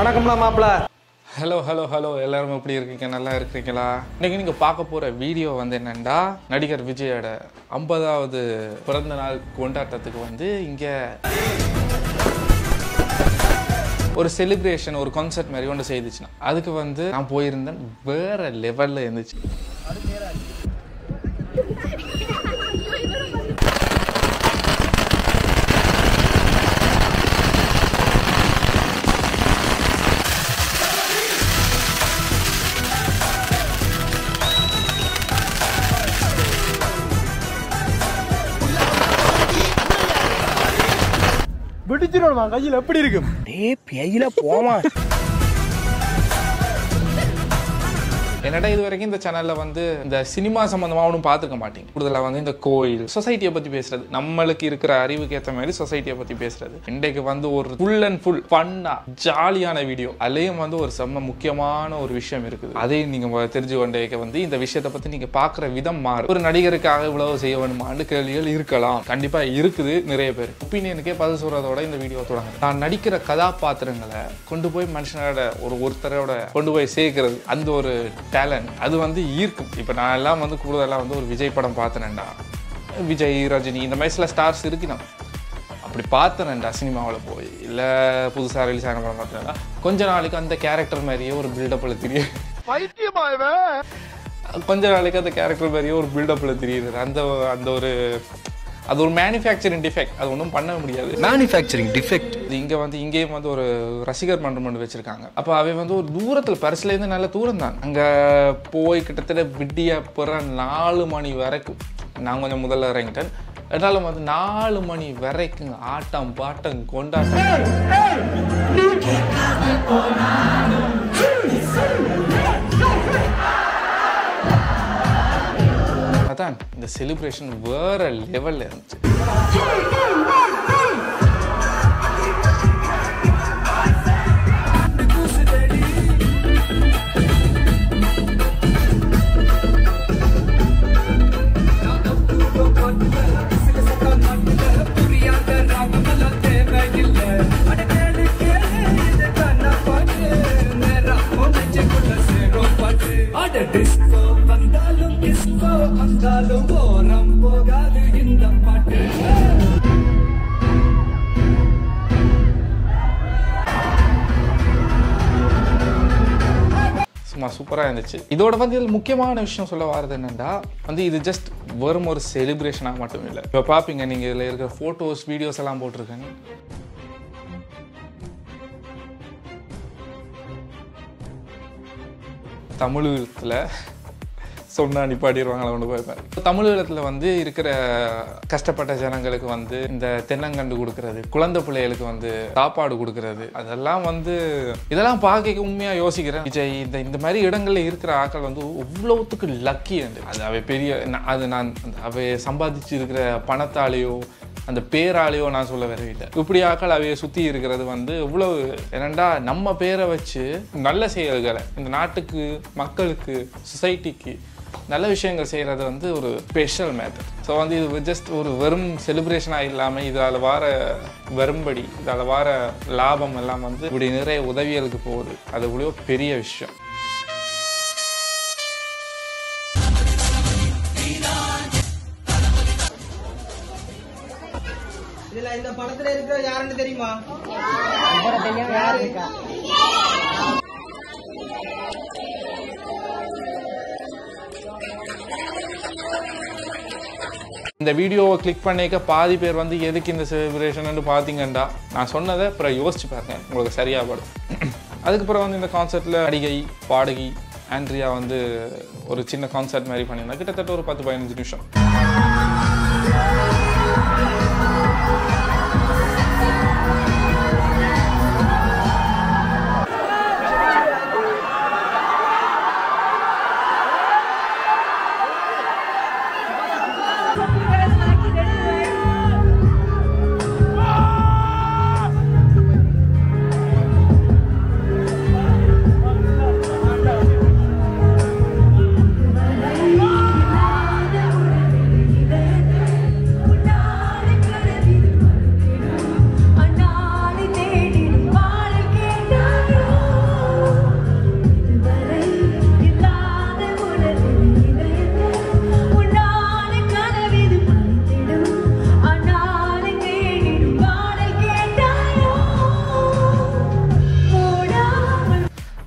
வணக்கம்ல மாப்பிள்ள hello hello hello எல்லாரும் எப்படி இருக்கீங்க நல்லா இருக்கீங்களா இன்னைக்கு நீங்கள் பார்க்க போகிற வீடியோ வந்து என்னென்னா நடிகர் விஜயோட ஐம்பதாவது பிறந்த நாள் கொண்டாட்டத்துக்கு வந்து இங்கே ஒரு செலிப்ரேஷன் ஒரு கான்சர்ட் மாதிரி ஒன்று செய்துச்சுன்னா அதுக்கு வந்து நான் போயிருந்தேன் வேற லெவலில் இருந்துச்சு வெடிச்சிடணுமா கையில் எப்படி இருக்கும் டேய் பேயில போமா என்னடா இது வரைக்கும் இந்த சேனல்ல வந்து இந்த சினிமா சம்பந்தமா ஒன்றும் பார்த்துக்க மாட்டீங்க கூடுதலாக வந்து இந்த கோயில் சொசைட்டியை பத்தி பேசுறது நம்மளுக்கு இருக்கிற அறிவுக்கு ஏற்ற மாதிரி சொசைட்டியை பத்தி பேசுறது இன்றைக்கு வந்து ஒரு ஃபுல் அண்ட் ஃபுல் ஃபன்னா ஜாலியான வீடியோ அதுலேயும் வந்து ஒரு செம்ம முக்கியமான ஒரு விஷயம் இருக்குது அதையும் நீங்க மொத தெரிஞ்சு கொண்டேக்க வந்து இந்த விஷயத்தை பத்தி நீங்க பார்க்குற விதம் மாறும் ஒரு நடிகருக்காக இவ்வளவு செய்ய வேணுமான்னு கேள்விகள் இருக்கலாம் கண்டிப்பா இருக்குது நிறைய பேர் ஒப்பீனியனுக்கே பதில் சொல்றதோட இந்த வீடியோ தொடங்குது நான் நடிக்கிற கதாபாத்திரங்களை கொண்டு போய் மனுஷனோட ஒரு ஒருத்தரோட கொண்டு போய் சேர்க்கிறது அந்த ஒரு டேலண்ட் அது வந்து ஈர்க்கும் இப்போ நான் எல்லாம் வந்து கூடுதலாக வந்து ஒரு விஜய் படம் பார்த்தனேன்டா விஜய் ரஜினி இந்த மாதிரி சில ஸ்டார்ஸ் இருக்கணும் அப்படி பார்த்தனேன்டா சினிமாவில் போய் இல்லை புதுசாக ரிலீஸ் ஆன படம் பார்த்தேன்டா கொஞ்ச நாளைக்கு அந்த கேரக்டர் மாதிரியே ஒரு பில்டப்பில் தெரியும் கொஞ்ச நாளைக்கு அந்த கேரக்டர் மாதிரியே ஒரு பில்டப்பில் தெரியுது அந்த அந்த ஒரு அது ஒரு மேனுஃபேக்சரிங் டிஃபெக்ட் அது ஒன்றும் பண்ண முடியாது மேனுஃபேக்சரிங் டிஃபெக்ட் இது இங்க வந்து இங்கேயும் வந்து ஒரு ரசிகர் மன்றம் ஒன்று வச்சிருக்காங்க அப்போ அவன் வந்து ஒரு தூரத்தில் பரிசுலேருந்து நல்ல தூரம் தான் அங்கே போய் கிட்டத்தட்ட விடிய பிற நாலு மணி வரைக்கும் நான் கொஞ்சம் முதல்ல இறங்கிட்டேன் என்னாலும் வந்து நாலு மணி வரைக்கும் ஆட்டம் பாட்டம் கொண்டாட்டம் அதான் இந்த செலிப்ரேஷன் வேற லெவல்ல இருந்துச்சு டிஸ்கோ வந்தாலும் டிஸ்கோ வந்தாலும் ஓரம் போகாது இந்த பாட்டு சும்மா சூப்பராக இருந்துச்சு இதோட வந்து இதில் முக்கியமான விஷயம் சொல்ல வரது என்னென்னா வந்து இது ஜஸ்ட் வெறும் ஒரு செலிப்ரேஷனாக மட்டும் இல்லை இப்போ பார்ப்பீங்க நீங்கள் இதில் இருக்கிற ஃபோட்டோஸ் வீடியோஸ் எல்லாம் போட்டிருக்கேன் தமிழகத்தில் சொன்னா நிப்பாட்டிடுவாங்களா கொண்டு போயிருப்பேன் தமிழகத்தில் வந்து இருக்கிற கஷ்டப்பட்ட ஜனங்களுக்கு வந்து இந்த தென்னங்கண்டு கொடுக்கறது குழந்தை பிள்ளைகளுக்கு வந்து சாப்பாடு கொடுக்கறது அதெல்லாம் வந்து இதெல்லாம் பார்க்க உண்மையாக யோசிக்கிறேன் விஜய் இந்த இந்த மாதிரி இடங்கள்ல இருக்கிற ஆட்கள் வந்து இவ்வளவுத்துக்கு லக்கி அது அவை பெரிய நான் அது நான் அந்த அவை சம்பாதிச்சு இருக்கிற பணத்தாலேயோ அந்த பேராலேயோ நான் சொல்ல வரவில்லை இப்படி ஆக்கள் அவைய சுற்றி இருக்கிறது வந்து இவ்வளவு என்னண்டா நம்ம பேரை வச்சு நல்ல செயல்களை இந்த நாட்டுக்கு மக்களுக்கு சொசைட்டிக்கு நல்ல விஷயங்கள் செய்கிறது வந்து ஒரு ஸ்பெஷல் மேத்தட் ஸோ வந்து இது ஜஸ்ட் ஒரு வெறும் செலிப்ரேஷனாக இல்லாமல் இதால் வர வரும்படி இதால் வர லாபம் எல்லாம் வந்து இப்படி நிறைய உதவிகளுக்கு போகுது அது இவ்வளோ பெரிய விஷயம் இதுல இந்த படத்துல இருக்கிற யாருன்னு தெரியுமா இந்த வீடியோவை கிளிக் பண்ணிக்க பாதி பேர் வந்து எதுக்கு இந்த செலிப்ரேஷன் பார்த்தீங்கண்டா நான் சொன்னதை அப்புறம் யோசிச்சு பாருங்க உங்களுக்கு சரியாக படும் அதுக்கப்புறம் வந்து இந்த கான்சர்ட்டில் நடிகை பாடகி ஆண்ட்ரியா வந்து ஒரு சின்ன கான்சர்ட் மாதிரி பண்ணியிருந்தா கிட்டத்தட்ட ஒரு பத்து பதினஞ்சு நிமிஷம்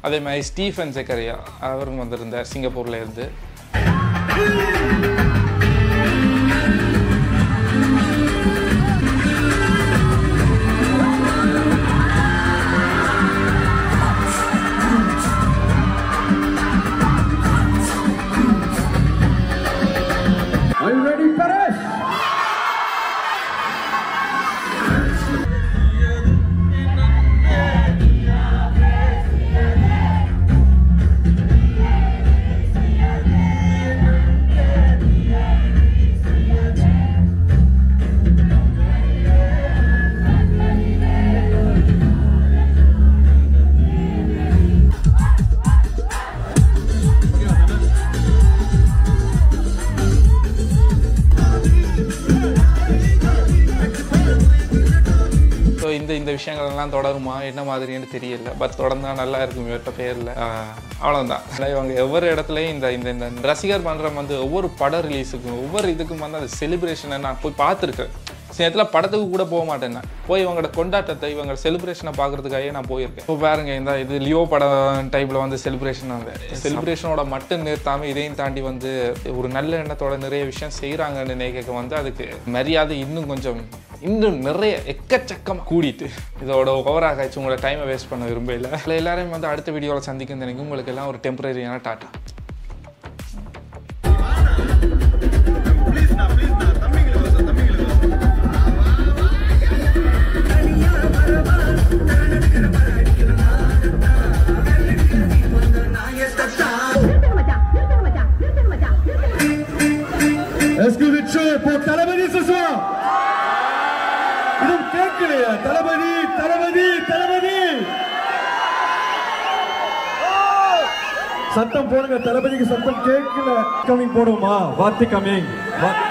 அதே மாதிரி ஸ்டீஃபன் ஜெக்கரியா அவரும் வந்திருந்தார் சிங்கப்பூர்ல இருந்து Are you ready, Paresh? So இந்த இந்த விஷயங்கள் எல்லாம் தொடருமா என்ன மாதிரின்னு தெரியல பட் தொடர்ந்தா நல்லா இருக்கும் இவர்கிட்ட பேரில் அவ்வளோதான் இவங்க ஒவ்வொரு இடத்துலையும் இந்த இந்த இந்த ரசிகர் மன்றம் வந்து ஒவ்வொரு பட ரிலீஸுக்கும் ஒவ்வொரு இதுக்கும் வந்து அந்த செலிப்ரேஷனை நான் போய் பார்த்துருக்கேன் சில நேரத்தில் படத்துக்கு கூட போக மாட்டேன் நான் போய் இவங்களோட கொண்டாட்டத்தை இவங்க செலிப்ரேஷனை பார்க்கறதுக்காகவே நான் போயிருக்கேன் இப்போ பாருங்க இந்த இது லியோ படம் டைப்பில் வந்து செலிப்ரேஷன் வந்து செலிப்ரேஷனோட மட்டும் நிறுத்தாமல் இதையும் தாண்டி வந்து ஒரு நல்ல எண்ணத்தோட நிறைய விஷயம் செய்கிறாங்கன்னு நினைக்க வந்து அதுக்கு மரியாதை இன்னும் கொஞ்சம் இன்னும் நிறைய எக்கச்சக்கமாக கூடிட்டு இதோட ஓவராக ஆச்சு உங்களோட டைமை வேஸ்ட் பண்ண விரும்பல இல்லை எல்லாரையும் வந்து அடுத்த வீடியோவில் சந்திக்கும் நினைக்கும் உங்களுக்கு எல்லாம் ஒரு டெம்பரரியான tata Est-ce que vous êtes chaud pour Talabani ce soir இதுவும் கேட்கலையா தளபதி தளபதி தளபதி சத்தம் போடுங்க தளபதிக்கு சத்தம் கேட்கல கமிங் போடுமா வாத்தி கமிங்